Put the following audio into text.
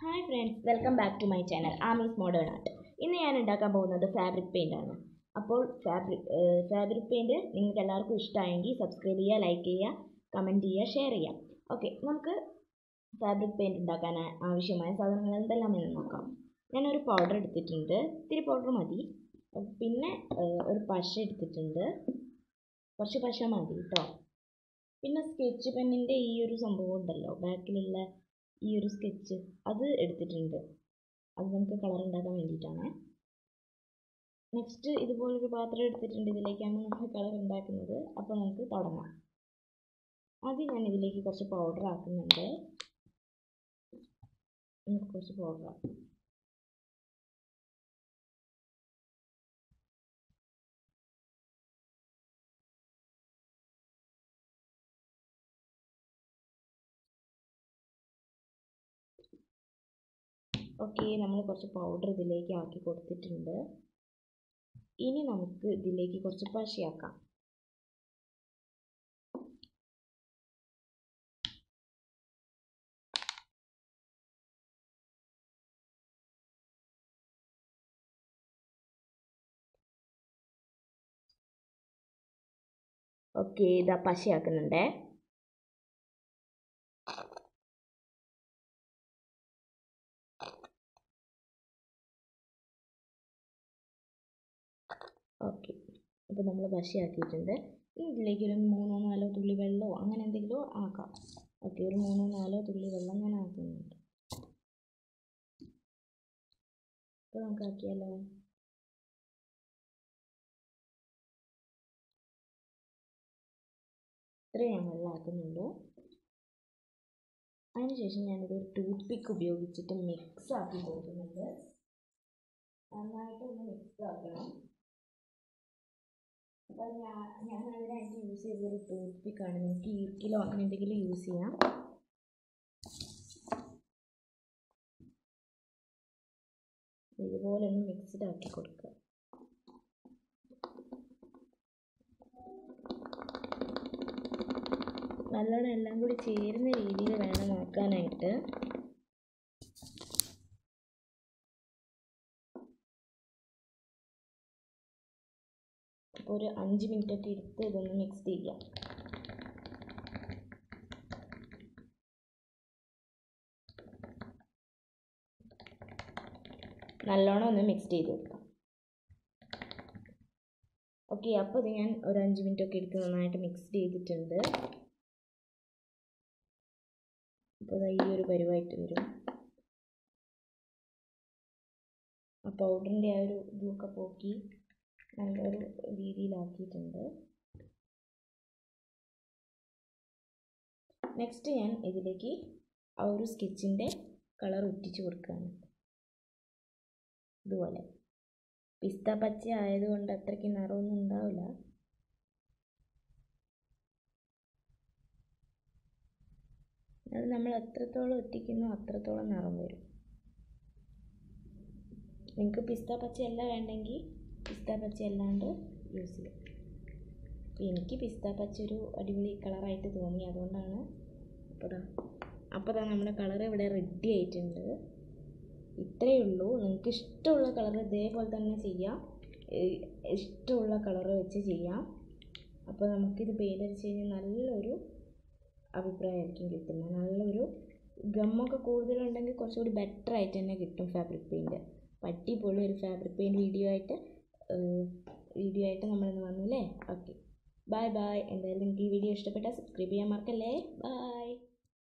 hi friends welcome back to my channel ആമീസ് modern art ഇന്ന് ഞാൻ ഉണ്ടാക്കാൻ പോകുന്നത് ഫാബ്രിക് പെയിൻ്റ് ആണ് അപ്പോൾ ഫാബ്രിക് ഫാബ്രിക് പെയിൻറ്റ് നിങ്ങൾക്ക് എല്ലാവർക്കും ഇഷ്ടമായെങ്കിൽ സബ്സ്ക്രൈബ് ചെയ്യുക ലൈക്ക് ചെയ്യുക കമൻറ്റ് ചെയ്യുക ഷെയർ ചെയ്യാം ഓക്കെ നമുക്ക് ഫാബ്രിക് പെയിൻറ്റ് ഉണ്ടാക്കാൻ ആവശ്യമായ സാധനങ്ങൾ എന്തെല്ലാമെന്ന് നോക്കാം ഞാനൊരു പൗഡർ എടുത്തിട്ടുണ്ട് ഇത്തിരി പൗഡർ മതി പിന്നെ ഒരു പശ എടുത്തിട്ടുണ്ട് കുറച്ച് പശ മതി കേട്ടോ പിന്നെ സ്കെച്ച് പെന്നിൻ്റെ ഈ ഒരു സംഭവം ഉണ്ടല്ലോ ബാക്കിലുള്ള ഈ ഒരു സ്കെച്ച് അത് എടുത്തിട്ടുണ്ട് അത് നമുക്ക് കളർ ഉണ്ടാക്കാൻ വേണ്ടിയിട്ടാണ് നെക്സ്റ്റ് ഇതുപോലൊരു പാത്രം എടുത്തിട്ടുണ്ട് ഇതിലേക്കാണ് നമ്മൾ കളർ ഉണ്ടാക്കുന്നത് അപ്പോൾ നമുക്ക് തുടങ്ങാം ആദ്യം ഞാൻ ഇതിലേക്ക് കുറച്ച് പൗഡർ ആക്കുന്നുണ്ട് നമുക്ക് കുറച്ച് പൗഡർ ആക്കാം ഓക്കെ നമ്മൾ കുറച്ച് പൗഡർ ഇതിലേക്ക് ആക്കി കൊടുത്തിട്ടുണ്ട് ഇനി നമുക്ക് ഇതിലേക്ക് കുറച്ച് പശയാക്കാം ഓക്കെ ഇതാ പശയാക്കുന്നുണ്ടേ ഓക്കെ അപ്പോൾ നമ്മൾ പശയാക്കിയിട്ടുണ്ട് ഇനി ഇതിലേക്ക് ഒരു മൂന്നോ നാലോ തുള്ളി വെള്ളമോ അങ്ങനെ എന്തെങ്കിലും ആക്കാം ഓക്കെ ഒരു മൂന്നോ നാലോ തുള്ളി വെള്ളം ഞാൻ ആക്കുന്നുണ്ട് അപ്പോൾ നമുക്ക് ആക്കിയാലോ ഇത്രയും ഞാൻ വെള്ളം ആക്കുന്നുള്ളൂ അതിനുശേഷം ഞാനിത് ഒരു ടൂത്ത് പിക്ക് ഉപയോഗിച്ചിട്ട് മിക്സ് ആക്കി കൊടുക്കുന്നുണ്ട് നന്നായിട്ടൊന്ന് മിക്സ് ആക്കണം അപ്പോൾ ഞാൻ ഞാൻ അതിനായിട്ട് യൂസ് ചെയ്തൊരു ടൂത്ത് പിക്കാണ് നിങ്ങൾക്ക് ഈർക്കിലോ അങ്ങനെ എന്തെങ്കിലും യൂസ് ചെയ്യാം ഇതുപോലെ ഒന്ന് മിക്സ്ഡ് ആക്കി കൊടുക്കുക നല്ലോണം എല്ലാം കൂടി ചേരുന്ന രീതിയിൽ വേണം ആക്കാനായിട്ട് അപ്പോൾ ഒരു അഞ്ച് മിനിറ്റൊക്കെ എടുത്ത് ഇതൊന്ന് മിക്സ് ചെയ്യാം നല്ലോണം ഒന്ന് മിക്സ് ചെയ്ത് കൊടുക്കാം ഓക്കെ അപ്പോൾ ഇത് ഞാൻ ഒരു അഞ്ച് മിനിറ്റൊക്കെ എടുത്ത് നന്നായിട്ട് മിക്സ് ചെയ്തിട്ടുണ്ട് അപ്പോൾ ഈ ഒരു പരുവായിട്ട് വരും ആ പൗഡറിൻ്റെ ആ ഒരു ഇതൊക്കെ പോക്കി നല്ലൊരു രീതിയിലാക്കിയിട്ടുണ്ട് നെക്സ്റ്റ് ഞാൻ ഇതിലേക്ക് ആ ഒരു സ്കെച്ചിൻ്റെ കളർ ഒറ്റിച്ച് കൊടുക്കുകയാണ് ഇതുപോലെ പിസ്ത പച്ച ആയതുകൊണ്ട് അത്രയ്ക്ക് നിറമൊന്നും ഉണ്ടാവില്ല അത് നമ്മൾ എത്രത്തോളം ഒറ്റിക്കുന്നോ അത്രത്തോളം നിറം വരും നിങ്ങൾക്ക് പിസ്ത പച്ചയല്ല വേണ്ടെങ്കിൽ പിസ്ത പച്ച അല്ലാണ്ട് യൂസ് ചെയ്യാം അപ്പോൾ എനിക്ക് പിസ്ത പച്ച ഒരു അടിപൊളി കളറായിട്ട് തോന്നി അതുകൊണ്ടാണ് അപ്പോൾ ദാ അപ്പോൾ ദാ നമ്മുടെ കളർ ഇവിടെ റെഡി ആയിട്ടുണ്ട് ഇത്രയേ ഉള്ളൂ നിങ്ങൾക്ക് ഇഷ്ടമുള്ള കളർ ഇതേപോലെ തന്നെ ചെയ്യാം ഇഷ്ടമുള്ള കളർ വെച്ച് ചെയ്യാം അപ്പോൾ നമുക്കിത് പെയിൻ്റ് അടിച്ച് കഴിഞ്ഞാൽ നല്ലൊരു അഭിപ്രായമായിരിക്കും കിട്ടുന്നത് നല്ലൊരു ഗമ്മൊക്കെ കൂടുതലുണ്ടെങ്കിൽ കുറച്ചുകൂടി ബെറ്റർ ആയിട്ട് തന്നെ കിട്ടും ഫാബ്രിക് പെയിൻറ്റ് അടിപൊളി ഒരു ഫാബ്രിക് പെയിൻറ്റ് വീഡിയോ ആയിട്ട് വീഡിയോ ആയിട്ട് നമ്മളിന്ന് വന്നു അല്ലേ ഓക്കെ ബൈ ബൈ എന്തായാലും നിങ്ങൾക്ക് ഈ വീഡിയോ ഇഷ്ടപ്പെട്ടാൽ സബ്സ്ക്രൈബ് ചെയ്യാൻ മറക്കല്ലേ ബൈ